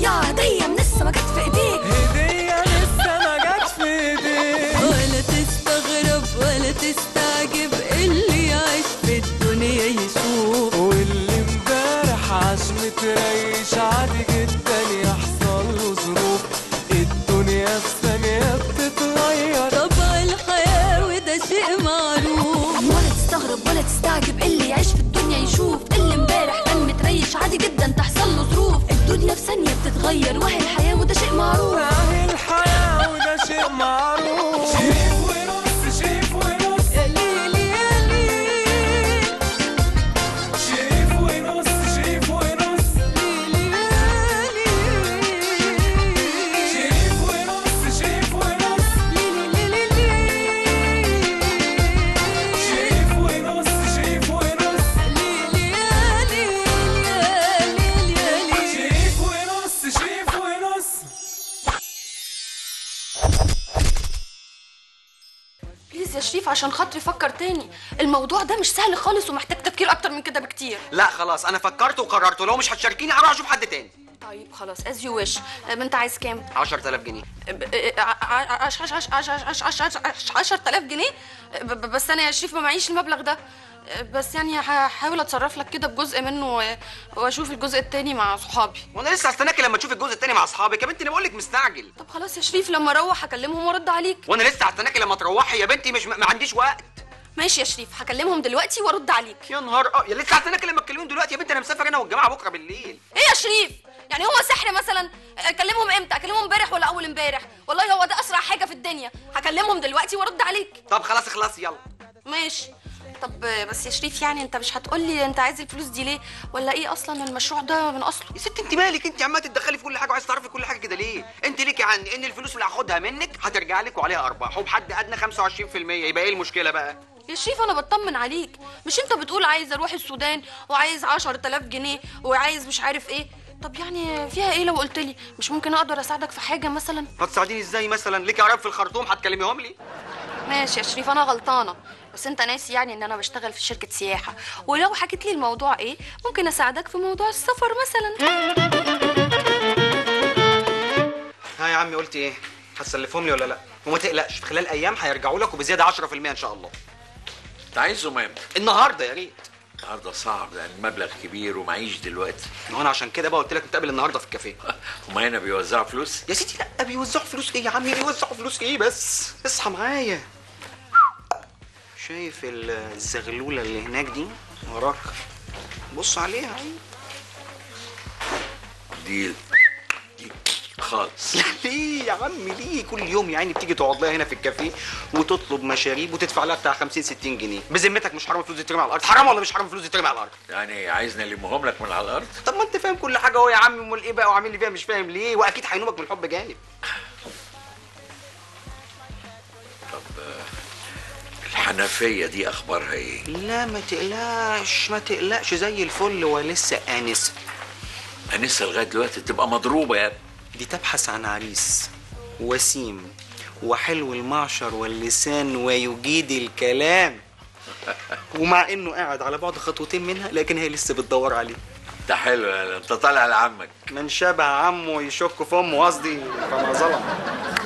هدية هدية من لسه ما جت في ايديك هدية لسه ما جاتش في ايديك ولا تستغرب ولا تستعجب اللي يعيش في الدنيا يشوف واللي امبارح عاش متريش عادي جدا يحصل له ظروف الدنيا في ثانية بتتغير طبع الحياة وده شيء معروف ولا تستغرب ولا تستعجب اللي يعيش في الدنيا يشوف اللي امبارح كان متريش عادي جدا تحصل له ظروف الدنيا في ثانية بتتغير وهي الحياة وده شيء معروف اهي الحياة وده شيء معروف شيف ونص شيف ونص يا ليلي يا ليلي شيف ونص شيف ونص ليلي يا ليلي شيف ونص شيف ونص ليلي ليلي شيف ونص شيف ونص ليلي يا ليلي يا ليلي يا ليلي شيف ونص شيف ونص بليز يا شريف عشان خاطري فكر تاني الموضوع ده مش سهل خالص ومحتاج تفكير اكتر من كده بكتير لا خلاص انا فكرت وقررت ولو مش هتشاركيني هروح اشوف حد تاني طيب خلاص از يو ويش انت عايز كام 10000 جنيه 10000 جنيه ب- ب- بس انا يا شريف ما معيش المبلغ ده بس يعني هحاول اتصرف لك كده بجزء منه و- واشوف الجزء التاني مع صحابي وانا لسه هستناكي لما تشوفي الجزء التاني مع اصحابك يا بنتي انا بقول لك مستعجل طب خلاص يا شريف لما اروح هكلمهم وارد عليك وانا لسه هستناكي لما تروحي يا بنتي مش ما عنديش وقت ماشي يا شريف هكلمهم دلوقتي وارد عليك يا نهار اه يا لسه هستناكي لما تكلميهم دلوقتي يا بنتي انا مسافر انا والجماعه بكره بالليل ايه يا شريف يعني هو سحر مثلا اكلمهم امتى اكلمهم امبارح ولا اول امبارح والله هو ده اسرع حاجه في الدنيا هكلمهم دلوقتي وارد عليك طب خلاص اخلصي يلا ماشي طب بس يا شريف يعني انت مش هتقولي انت عايز الفلوس دي ليه ولا ايه اصلا المشروع ده من اصله يا ست انت مالك انت عماله تتدخلي في كل حاجه وعايز تعرفي كل حاجه كده ليه انت ليكي عني ان الفلوس اللي هاخدها منك هترجع لك وعليها ارباح وبحد ادنى 25% يبقى ايه المشكله بقى يا شريف انا بطمن عليك مش انت بتقول عايز اروح السودان وعايز 10000 جنيه وعايز مش عارف ايه طب يعني فيها ايه لو قلت لي مش ممكن اقدر اساعدك في حاجه مثلا هتساعديني ازاي مثلا ليكي عرب في الخرطوم هتكلميهم لي ماشي يا شريف انا غلطانه بس انت ناسي يعني ان انا بشتغل في شركه سياحه ولو حكيت لي الموضوع ايه ممكن اساعدك في موضوع السفر مثلا ها يا عمي قلت ايه هتسلفهم لي ولا لا وما تقلقش في خلال ايام هيرجعوا لك وبزياده 10% ان شاء الله انت عايزهم امتى؟ النهارده يا ريت النهارده صعب لان المبلغ كبير ومعيش دلوقتي ما انا عشان كده بقى قلت لك نتقابل النهارده في الكافيه هما هنا بيوزعوا فلوس يا سيدي لا بيوزعوا فلوس ايه يا عمي بيوزعوا فلوس ايه بس اصحى معايا شايف ال- الزغلوله اللي هناك دي وراك بص عليها دي دي خالص ليه يا عمي ليه كل يوم يا عيني بتيجي تقعد لها هنا في الكافيه وتطلب مشاريب وتدفع لها بتاع 50 60 جنيه بذمتك مش حرام الفلوس دي ترمي على الارض حرام ولا مش حرام الفلوس دي ترمي على الارض يعني عايزني المهم لك من على الارض طب ما انت فاهم كل حاجه اهو يا عم امال ايه بقى وعامل لي فيها مش فاهم ليه واكيد هينوبك من الحب جانب طب آه، الحنفيه دي اخبارها ايه لا ما تقلقش ما تقلقش زي الفل ولسه انسه انسه لغايه دلوقتي تبقى مضروبه يا ابني دي تبحث عن عريس وسيم وحلو المعشر واللسان ويجيد الكلام ومع انه قاعد على بعد خطوتين منها لكن هي لسه بتدور عليه ده حلو يا انت طالع لعمك من شبه عمه يشك في امه قصدي فما ظلم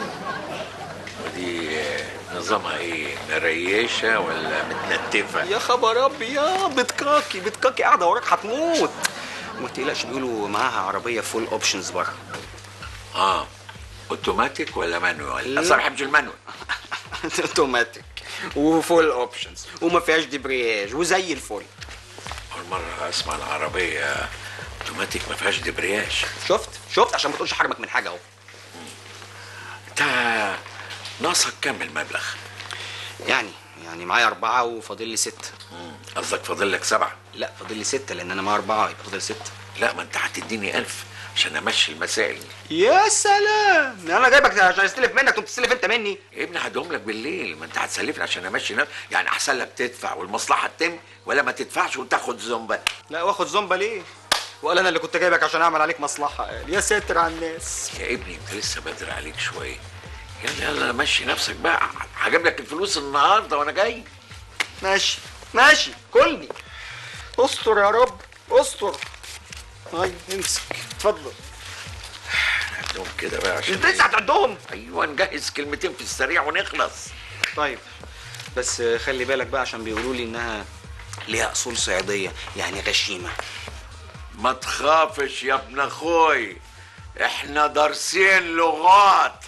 ودي آه، نظامها ايه مريشه ولا متنتفه يا خبر ابيض بتكاكي بتكاكي قاعده وراك هتموت وما تقلقش بيقولوا معاها عربيه فول اوبشنز بره اه اوتوماتيك ولا مانوال لا. اصلا ما بحبش المانوال اوتوماتيك وفول اوبشنز وما فيهاش دبرياج وزي الفل اول مره اسمع العربيه اوتوماتيك ما فيهاش دبرياج شفت شفت عشان ما تقولش حرمك من حاجه اهو انت ناقصك كام المبلغ يعني يعني معايا أربعة وفاضل لي ستة مم. قصدك فاضل لك سبعه لا فاضل لي ستة لأن أنا معايا أربعة يبقى فاضل ستة لا ما انت هتديني ألف عشان امشي المسائل يا سلام أنا جايبك عشان أستلف منك تقوم تستلف أنت مني يا ابني هديهم لك بالليل ما انت هتسلفني عشان امشي نفسي يعني احسن لك تدفع والمصلحه تتم ولا ما تدفعش وتاخد زنبه لا واخد زومبا ليه؟ ولا أنا اللي كنت جايبك عشان أعمل عليك مصلحة يا ساتر على الناس يا ابني انت لسه بدري عليك شويه يلا يلا مشي نفسك بقى هجيب لك الفلوس النهارده وانا جاي ماشي ماشي كلني استر يا رب استر طيب امسك اتفضل نعدهم كده بقى عشان انت لسه هتعدهم ايوه نجهز كلمتين في السريع ونخلص طيب بس خلي بالك بقى عشان بيقولوا لي انها ليها اصول صعيديه يعني غشيمه ما تخافش يا ابن اخوي احنا دارسين لغات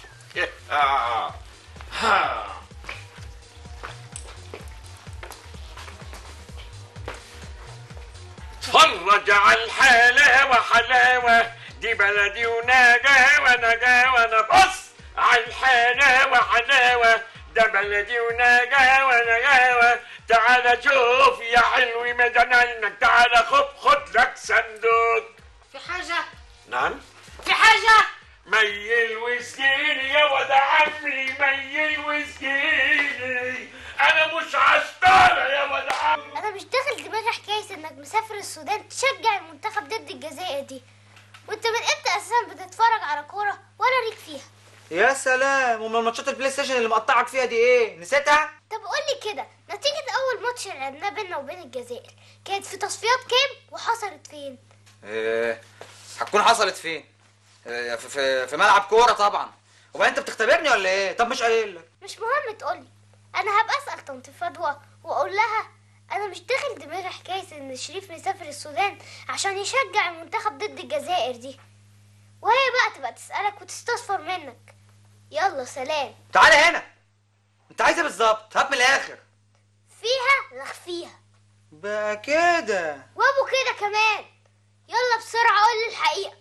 اتفرج على الحلاوة حلاوة دي بلدي ونجاوة نجاوة انا بص على الحلاوة حلاوة ده بلدي ونجاوة نجاوة تعال شوف يا حلوي مدنك تعال خد خد لك صندوق في حاجة نعم في حاجة ميل وسكيني يا ولد عمي ميل وسكيني انا مش عشتانة يا ولد عمي انا مش داخل دماغي حكايه انك مسافر السودان تشجع المنتخب ضد الجزائر دي وانت من امتى اساسا بتتفرج على كوره ولا ليك فيها يا سلام امال ماتشات البلاي ستيشن اللي مقطعك فيها دي ايه نسيتها طب قول لي كده نتيجه اول ماتش لعبناه بينا وبين الجزائر كانت في تصفيات كام وحصلت فين ايه هتكون حصلت فين إيه في, في, في ملعب كوره طبعا وبعدين انت بتختبرني ولا ايه طب مش قايل لك مش مهم تقولي انا هبقى اسال طنط فدوى واقول لها انا مش داخل دماغي حكايه ان شريف مسافر السودان عشان يشجع المنتخب ضد الجزائر دي وهي بقى تبقى تسالك وتستصفر منك يلا سلام تعالى هنا انت عايز ايه بالظبط هات من الاخر فيها لغ فيها بقى كده وابو كده كمان يلا بسرعه قول لي الحقيقه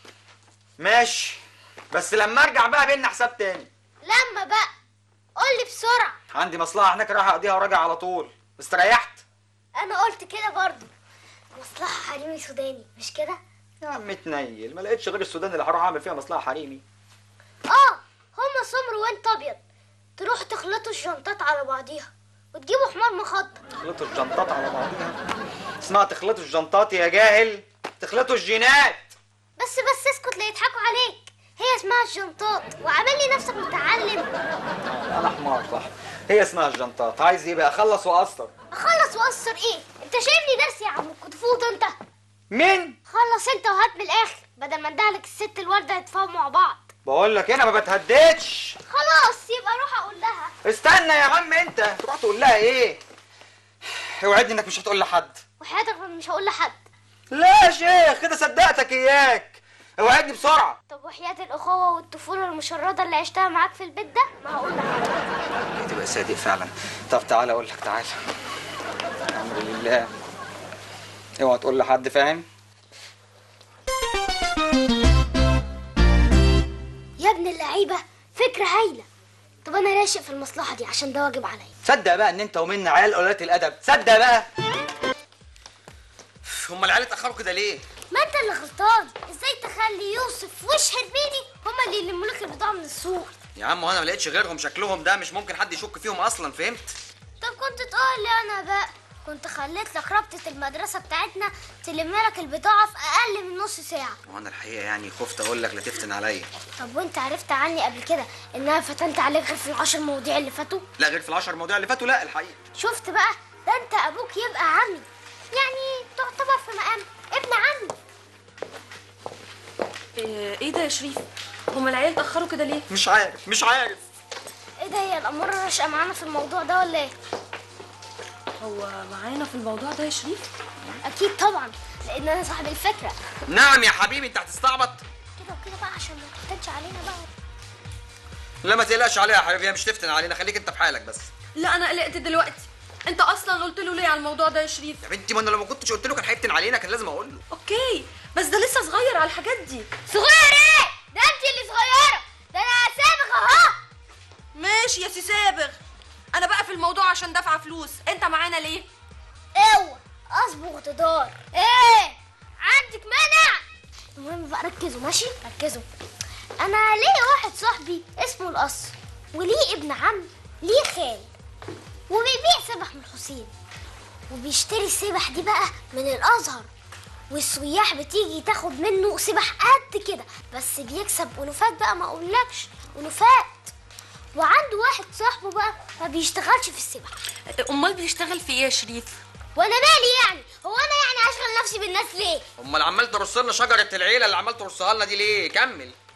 ماشي بس لما ارجع بقى بينا حساب تاني لما بقى قول لي بسرعه عندي مصلحه هناك رايح اقضيها وراجع على طول استريحت انا قلت كده برضو مصلحه حريمي سوداني مش كده يا عم تنيل ما لقيتش غير السودان اللي هروح اعمل فيها مصلحه حريمي اه هما سمر وانت ابيض تروحوا تخلطوا الشنطات على بعضيها وتجيبوا حمار مخطط تخلطوا الجنطات على بعضيها اسمها تخلطوا الجنطات يا جاهل تخلطوا الجينات بس بس اسكت لا يضحكوا عليك هي اسمها الجنطات وعامل لي نفسك متعلم انا حمار صح هي اسمها الجنطات عايز ايه بقى اخلص واقصر اخلص واقصر ايه انت شايفني درس يا عم الكتفوت انت مين خلص انت وهات من الاخر بدل ما اندهلك الست الوالده يتفاهموا مع بعض بقول لك انا ما بتهددش خلاص يبقى روح اقول لها استنى يا عم انت تروح تقول لها ايه اوعدني انك مش هتقول لحد وحياتك مش هقول لحد لا يا شيخ كده صدقتك اياك اوعدني بسرعه طب وحياة الأخوة والطفولة المشردة اللي عشتها معاك في البيت ده ما هقول لحد تبقى صادق فعلا طب تعالى اقول لك تعالى امر لله اوعى تقول لحد فاهم يا ابن اللعيبة فكرة هايلة طب أنا راشق في المصلحة دي عشان ده واجب عليا تصدق بقى ان انت ومنا عيال قلالات الادب تصدق بقى هم العيال اتاخروا كده ليه ما انت اللي غلطان ازاي تخلي يوسف وشهد ميني هما اللي يلموا لك البضاعة من السوق يا عم وانا ما لقيتش غيرهم شكلهم ده مش ممكن حد يشك فيهم اصلا فهمت طب كنت تقول لي انا بقى كنت خليت لك رابطة المدرسة بتاعتنا تلم لك البضاعة في أقل من نص ساعة وانا الحقيقه يعني خفت اقول لك لا تفتن عليا طب وانت عرفت عني قبل كده ان انا فتنت عليك غير في العشر مواضيع اللي فاتوا لا غير في العشر مواضيع اللي فاتوا لا الحقيقه شفت بقى ده انت ابوك يبقى عمي يعني تعتبر في مقام ابن عمي إيه إيه ده يا شريف هما العيال اتاخروا كده ليه مش عارف مش عارف ايه ده هي الاموره راشقه معانا في الموضوع ده ولا ايه هو معانا في الموضوع ده يا شريف اكيد طبعا لان انا صاحب الفكره نعم يا حبيبي انت هتستعبط كده وكده بقى عشان ما تحتاجش علينا بقى لا ما تقلقش عليها يا حبيبي هي مش تفتن علينا خليك انت في حالك بس لا انا قلقت دلوقتي انت اصلا قلت له ليه على الموضوع ده يا شريف يا بنتي ما انا لو ما كنتش قلت له كان هيفتن علينا كان لازم اقول له اوكي بس ده لسه صغير على الحاجات دي صغير ايه ده انت اللي صغيره ده انا سابق اهو ماشي يا سي سابغ انا بقى في الموضوع عشان دافعه فلوس انت معانا ليه اوعى اصبغ تدار ايه عندك مانع المهم بقى ركزوا ماشي ركزوا انا ليا واحد صاحبي اسمه القص وليه ابن عم ليه خال وبيبيع سبح من الحسين وبيشتري السبح دي بقى من الازهر والسياح بتيجي تاخد منه سبح قد كده بس بيكسب ألوفات بقى ما اقولكش ألوفات وعنده واحد صاحبه بقى ما بيشتغلش في السبح امال بيشتغل في ايه يا شريف وانا مالي يعني هو انا يعني هشغل نفسي بالناس ليه امال عمال ترص لنا شجره العيله اللي عمال ترصها لنا دي ليه كمل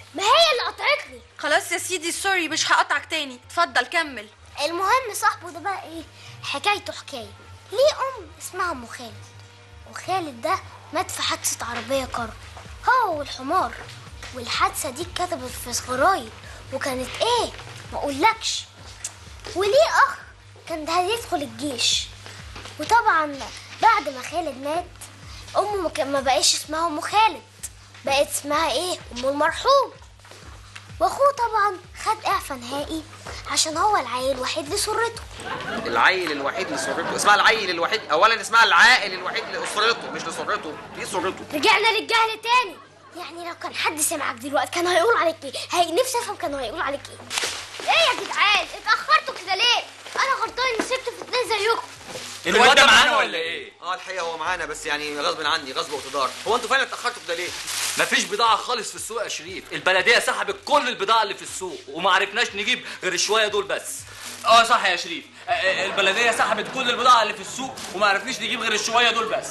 ما هي اللي قطعتني خلاص يا سيدي سوري مش هقطعك تاني اتفضل كمل المهم صاحبه ده بقى ايه حكايته حكايه ليه ام اسمها ام خالد وخالد ده مات في حادثه عربيه كار هو والحمار والحادثه دي اتكتبت في الجرايد وكانت ايه ما اقولكش وليه اخ كان ده هيدخل الجيش وطبعا بعد ما خالد مات امه ما كان- ما بقاش اسمها ام خالد بقت اسمها ايه ام المرحوم واخوه طبعا خد اعفاء نهائي عشان هو العيل الوحيد لسرته العيل الوحيد لسرته اسمها العيل الوحيد اولا اسمها العائل الوحيد لاسرته مش لسرته دي سرته رجعنا للجهل تاني يعني لو كان حد سمعك دلوقتي كان هيقول عليك ايه هي نفسي افهم كانوا هيقول عليك ايه ايه يا جدعان اتاخرتوا كده ليه انا غلطان اني سبت في اتنين زيكم الواد ده معانا ولا ايه؟ اه الحقيقه هو معانا بس يعني غصب عني غصب واقتدار هو انتوا فعلا اتاخرتوا كده ليه مفيش بضاعة خالص في السوق يا شريف البلدية سحبت كل البضاعة اللي في السوق وما عرفناش نجيب غير الشوية دول بس اه صح يا شريف آه، آه، البلديه سحبت كل البضاعه اللي في السوق وما عرفنيش نجيب غير الشويه دول بس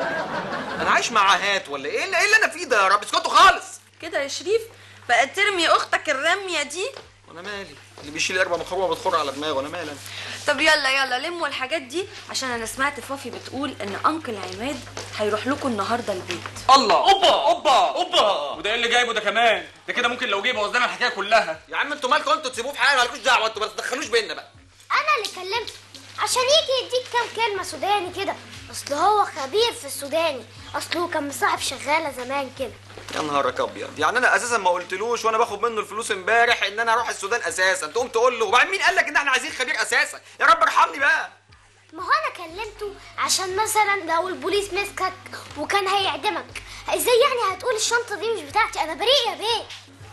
انا عايش مع عاهات ولا ايه اللي, إيه اللي انا فيه ده يا رب اسكتوا خالص كده يا شريف بقى ترمي اختك الرميه دي وانا مالي اللي بيشيل قربه مخروبه بتخر على دماغه انا مالي أنا؟ طب يلا يلا لموا الحاجات دي عشان انا سمعت فافي بتقول ان انكل عماد هيروح لكم النهارده البيت الله اوبا اوبا اوبا وده ايه اللي جايبه ده كمان ده كده ممكن لو جه يبوظ لنا الحكايه كلها يا عم انتوا مالكم انتوا تسيبوه في حاله مالكوش دعوه انتوا ما تدخلوش بينا بقى انا اللي كلمته عشان يجي يديك كام كلمه سوداني كده اصل هو خبير في السوداني اصله كان مصاحب شغاله زمان كده يا نهارك ابيض يعني انا اساسا ما قلتلوش وانا باخد منه الفلوس امبارح ان انا اروح السودان اساسا تقوم تقول له وبعدين مين قال لك ان احنا عايزين خبير اساسا يا رب ارحمني بقى ما هو انا كلمته عشان مثلا لو البوليس مسكك وكان هيعدمك ازاي يعني هتقول الشنطه دي مش بتاعتي انا بريء يا بيه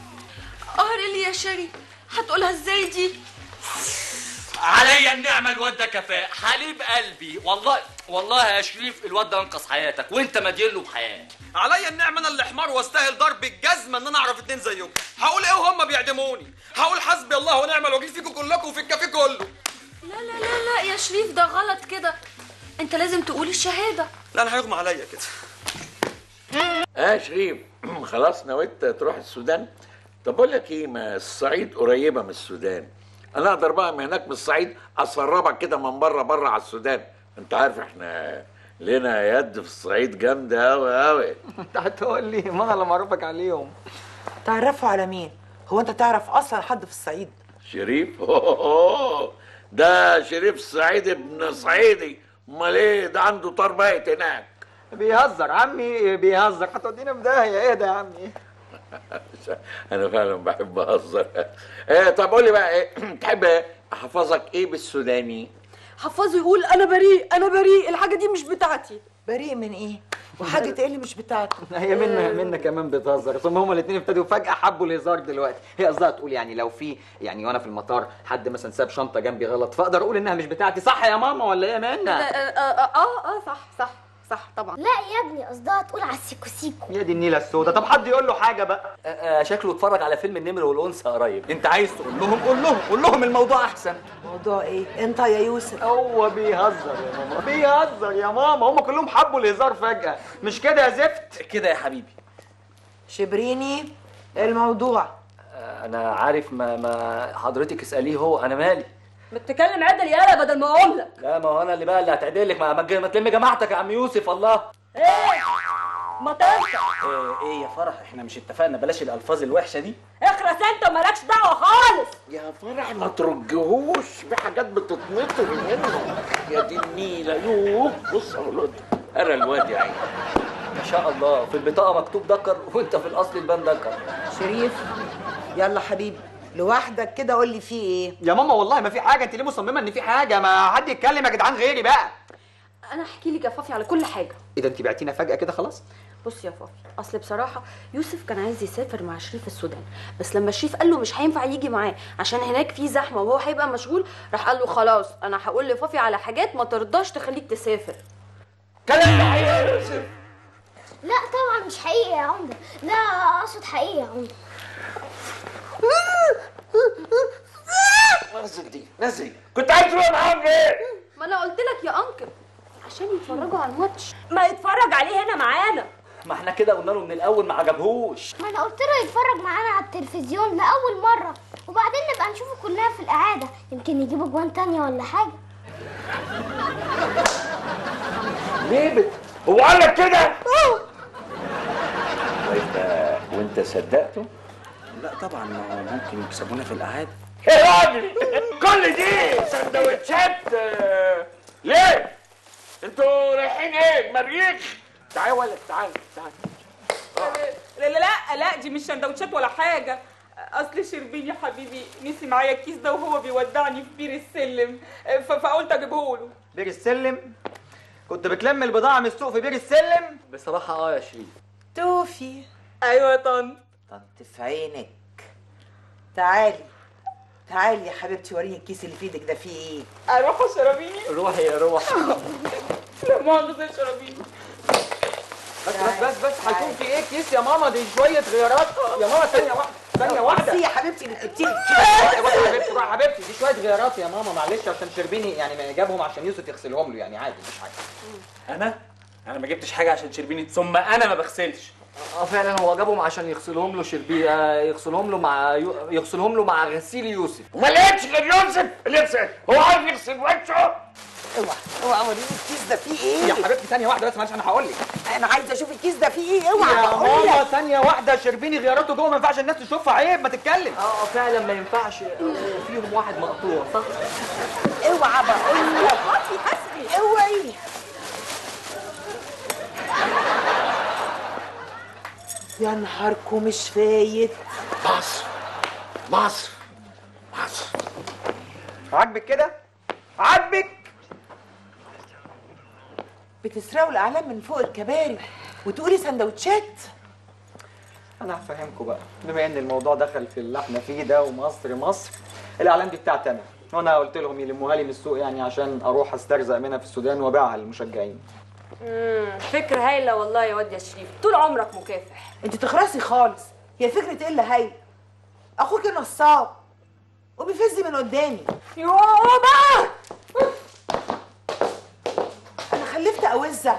قهر لي يا شري هتقولها ازاي دي عليا النعمة الواد ده كفاء حليب قلبي والله والله يا شريف الواد ده انقذ حياتك وانت مدين له بحياة عليا النعمه انا اللي حمار واستاهل ضرب الجزمه ان انا اعرف اتنين زيكم هقول ايه وهم بيعدموني هقول حسبي الله ونعم الوكيل فيكم كلكم وفي الكافيه كله لا لا لا لا يا شريف ده غلط كده انت لازم تقول الشهاده لا انا هيغمى عليا كده اه شريف خلاص نويت تروح السودان طب بقول لك ايه ما الصعيد قريبه من السودان انا اقدر بقى من هناك من الصعيد اسربك كده من بره بره على السودان انت عارف احنا لنا يد في الصعيد جامده قوي قوي انت هتقول لي ما انا اللي معرفك عليهم تعرفوا على مين هو انت تعرف اصلا حد في الصعيد شريف ده شريف الصعيدي ابن صعيدي امال ايه ده عنده طار بايت هناك بيهزر عمي بيهزر هتودينا في داهيه ايه ده يا عمي انا فعلا بحب اهزر ايه طب قول لي بقى ايه تحب احفظك ايه بالسوداني حفظه يقول انا بريء انا بريء الحاجه دي مش بتاعتي بريء من ايه وحاجه ايه اللي مش بتاعته هي منا منا كمان بتهزر ثم هما الاثنين ابتدوا فجاه حبوا الهزار دلوقتي هي قصدها تقول يعني لو في يعني وانا في المطار حد مثلا ساب شنطه جنبي غلط فاقدر اقول انها مش بتاعتي صح يا ماما ولا ايه يا منا اه اه صح صح صح طبعا لا يا ابني قصدها تقول على السيكو سيكو يا دي النيله السوداء طب حد يقول له حاجه بقى آه، شكله اتفرج على فيلم النمر والانثى قريب انت عايز تقول لهم قول لهم قول لهم الموضوع احسن موضوع ايه انت يا يوسف هو بيهزر يا ماما بيهزر يا ماما هم كلهم حبوا الهزار فجاه مش كده يا زفت كده يا حبيبي شبريني الموضوع آه، انا عارف ما ما حضرتك اساليه هو انا مالي بتتكلم عدل يالا بدل ما اقول لك لا ما هو انا اللي بقى اللي هتعدلك ما ما تج- ما تلم جماعتك يا عم يوسف الله ايه ما تنسى ايه, ايه يا فرح احنا مش اتفقنا بلاش الالفاظ الوحشه دي اخرس انت ومالكش دعوه خالص يا فرح ما ترجهوش في حاجات بتتنطر منه يا دي النيله يوه بص يا ولد ارى الواد يا عيني ما شاء الله في البطاقه مكتوب ذكر وانت في الاصل البان ذكر شريف يلا حبيبي لوحدك كده قول لي فيه ايه يا ماما والله ما في حاجه انت ليه مصممه ان في حاجه ما حد يتكلم يا جدعان غيري بقى انا احكي لك يا فافي على كل حاجه ايه ده انت بعتينا فجاه كده خلاص بص يا فافي اصل بصراحه يوسف كان عايز يسافر مع شريف السودان بس لما شريف قال له مش هينفع يجي معاه عشان هناك في زحمه وهو هيبقى مشغول راح قال له خلاص انا هقول لفافي على حاجات ما ترضاش تخليك تسافر كلام الحقيقه يا يوسف لا طبعا مش حقيقي يا عمده لا اقصد حقيقي يا عمده نزل دي نزل كنت عايز تروح معاهم ليه؟ ما انا قلت لك يا انكل عشان يتفرجوا على الماتش ما يتفرج عليه هنا معانا ما احنا كده قلنا له من الاول ما عجبهوش ما انا قلت له يتفرج معانا على التلفزيون لاول مره وبعدين نبقى نشوفه كلنا في الاعاده يمكن يجيبوا جوان تانية ولا حاجه ليه بت... هو قال لك كده؟ طيب آه، وانت صدقته؟ لا طبعا ما ممكن يكسبونا في القعاد يا راجل كل دي سندوتشات آه، ليه؟ انتوا رايحين ايه؟ مريخ؟ تعال يا ولد تعال تعال لا لا لا لا دي مش سندوتشات ولا حاجة أصل شربين يا حبيبي نسي معايا الكيس ده وهو بيودعني في بير السلم ف- فقلت أجيبه له بير السلم كنت بتلم البضاعه من السوق في بير السلم بصراحه اه يا شريف توفي أيوة يا طنط طنط في عينك تعالي تعالي يا حبيبتي وريني الكيس اللي في ايدك ده فيه ايه أروح شربيني روحي يا روح لا مؤاخذة يا شربيني بس بس بس بس هيكون في ايه كيس يا ماما دي شويه غيارات يا ماما ثانيه واحده ثانيه واحده بصي يا حبيبتي اللي بتبتدي يا بص يا حبيبتي بقى حبيبتي دي شويه غيارات يا ماما معلش عشان شربيني يعني ما جابهم عشان يوسف يغسلهم له يعني عادي مش حاجه انا انا ما جبتش حاجه عشان شربيني ثم انا ما بغسلش اه فعلا هو جابهم عشان يغسلهم له شربي آه، يغسلهم له مع يو... يغسلهم له مع غسيل يوسف وما لقيتش غير يوسف اللي يغسل هو عارف يغسل وشه اوعى اوعى وريني الكيس ده فيه ايه يا حبيبتي ثانيه واحده بس معلش انا هقول لك انا عايزه اشوف الكيس ده فيه ايه اوعى يا بقول ماما لك ثانيه واحده شربيني غياراته جوه ما ينفعش الناس تشوفها عيب ما تتكلم اه فعلا ما ينفعش آه، فيهم واحد مقطوع صح اوعى بقول لك اوعي يا نهاركم مش فايت مصر مصر مصر عاجبك كده عاجبك بتسرقوا الاعلام من فوق الكباري وتقولي سندوتشات انا هفهمكم بقى بما ان الموضوع دخل في اللي احنا فيه ده ومصر مصر الاعلام دي بتاعتي انا وانا قلت لهم يلموها لي من السوق يعني عشان اروح استرزق منها في السودان وابيعها للمشجعين امم فكرة هايلة والله يا واد يا شريف طول عمرك مكافح انت تخرسي خالص هي فكره ايه اللي هي اخوك نصاب وبيفز من قدامي يابا انا خلفت اوزه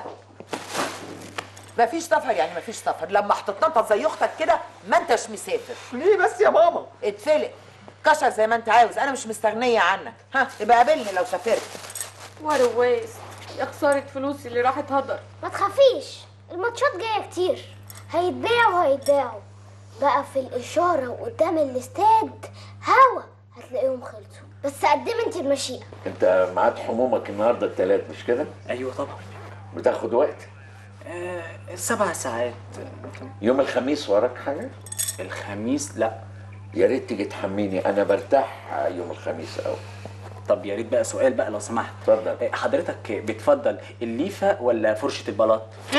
مفيش سفر يعني مفيش سفر لما هتتنطط زي اختك كده ما انتش مسافر ليه بس يا ماما اتفلق كشر زي ما انت عاوز انا مش مستغنيه عنك ها يبقى قابلني لو سافرت ورواز يا خسارة فلوسي اللي راحت هدر ما تخافيش الماتشات جايه كتير هيتباعوا وهيتباعوا بقى في الاشاره وقدام الاستاد هوا هتلاقيهم خلصوا بس قدمي انت المشيئه انت ميعاد حمومك النهارده التلات مش كده؟ ايوه طبعا بتاخد وقت آه سبع ساعات يوم الخميس وراك حاجه؟ الخميس لا يا ريت تيجي تحميني انا برتاح يوم الخميس قوي طب يا ريت بقى سؤال بقى لو سمحت اتفضل آه، حضرتك بتفضل الليفه ولا فرشه البلاط